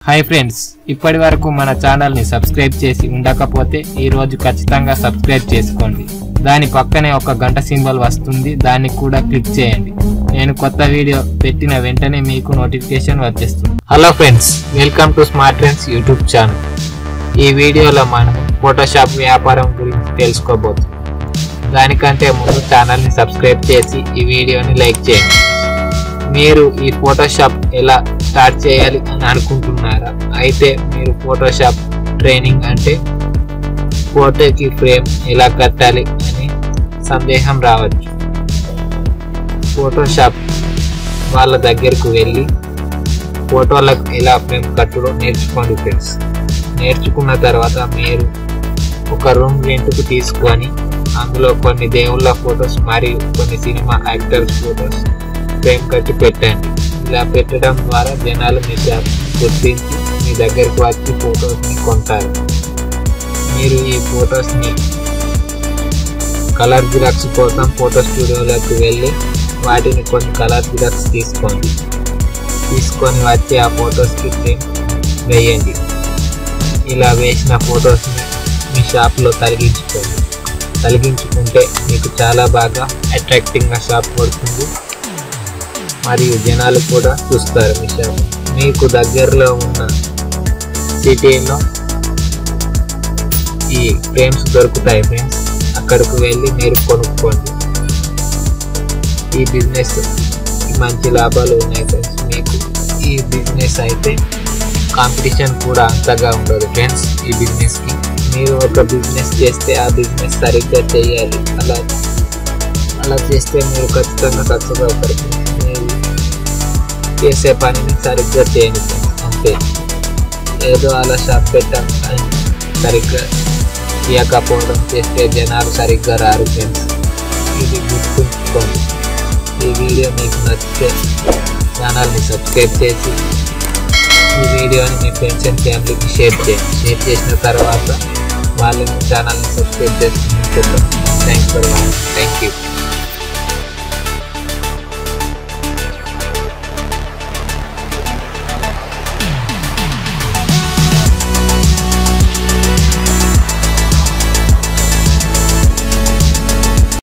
Hi friends ఇప్పటి వరకు మన ఛానల్ని సబ్స్క్రైబ్ చేసి ఉండకపోతే ఈ రోజు ఖచ్చితంగా సబ్స్క్రైబ్ చేసుకోండి దాని పక్కనే ఒక గంట సింబల్ వస్తుంది దాన్ని కూడా క్లిక్ చేయండి నేను కొత్త వీడియో పెట్టిన వెంటనే మీకు నోటిఫికేషన్ వచ్చేస్తుంది hello friends welcome to smart trends YouTube channel ఈ వీడియోలో మనం ఫోటోషాప్ వ్యాపారం గురించి తెలుసుకోబోతున్నాం దానికంటే ముందు ఛానల్ని సబ్స్క్రైబ్ చేసి ఈ వీడియోని లైక్ చేయండి మీరు ఈ ఫోటోషాప్ ఎలా స్టార్ట్ చేయాలి అని అనుకుంటున్నారా అయితే మీరు ఫోటోషాప్ ట్రైనింగ్ అంటే ఫోటోకి ఫ్రేమ్ ఎలా కట్టాలి అని సందేహం రావచ్చు ఫోటోషాప్ వాళ్ళ దగ్గరకు వెళ్ళి ఫోటోలకు ఎలా ఫ్రేమ్ కట్టుడో నేర్చుకోండి ఫ్రెండ్స్ నేర్చుకున్న తర్వాత మీరు ఒక రూమ్ రెంట్కు తీసుకొని అందులో కొన్ని దేవుళ్ళ ఫొటోస్ మరియు కొన్ని సినిమా యాక్టర్స్ ఫొటోస్ ఫ్రేమ్ కట్టి పెట్టండి ఇలా పెట్టడం ద్వారా జనాలు మీ షాప్ గుర్తించి మీ దగ్గరకు వచ్చి ఫొటోస్ని కొంటారు మీరు ఈ ఫొటోస్ని కలర్ జిరాక్స్ కోసం ఫోటో స్టూడియోలకు వెళ్ళి వాటిని కొన్ని కలర్ జిరాక్స్ తీసుకోండి తీసుకొని వచ్చి ఆ ఫొటోస్కి ఫ్రేమ్ వేయండి ఇలా వేసిన ఫొటోస్ని మీ షాప్లో తొలగించుకోండి తొలగించుకుంటే మీకు చాలా బాగా అట్రాక్టింగ్గా షాప్ పడుతుంది మరియు జనాలు కూడా చూస్తారు మీ షాప్ మీకు దగ్గరలో ఉన్న సిటీలో ఈ ఫ్రేమ్స్ దొరుకుతాయి ఫ్రెండ్స్ అక్కడికి వెళ్ళి మీరు కొనుక్కోండి ఈ బిజినెస్ మంచి లాభాలు ఉన్నాయి ఫ్రెండ్స్ మీకు ఈ బిజినెస్ అయితే కాంపిటీషన్ కూడా అంతగా ఉండదు ఫ్రెండ్స్ ఈ బిజినెస్కి మీరు ఒక బిజినెస్ చేస్తే ఆ బిజినెస్ సరిగ్గా చేయాలి అలా అలా చేస్తే మీరు ఖచ్చితంగా సక్సెస్ అవుతారు మీరు చేసే పనిని సరిగ్గా చేయండి friends. అంతే ఏదో అలా షాప్ పెట్టాం అని సరిగ్గా ఇవ్వకపోవడం చేస్తే జనాలు సరిగ్గా రారు ఫ్రెండ్స్ ఇది గుర్తుంచుకోండి ఈ వీడియో మీకు నచ్చితే ఛానల్ని సబ్స్క్రైబ్ చేసి ఈ వీడియోని మీ ఫ్రెండ్స్ అండ్ ఫ్యామిలీకి షేర్ చేయండి షేర్ చేసిన తర్వాత వాళ్ళని ఛానల్ని సబ్స్క్రైబ్ చేసుకుంటారు thanks for watching thank you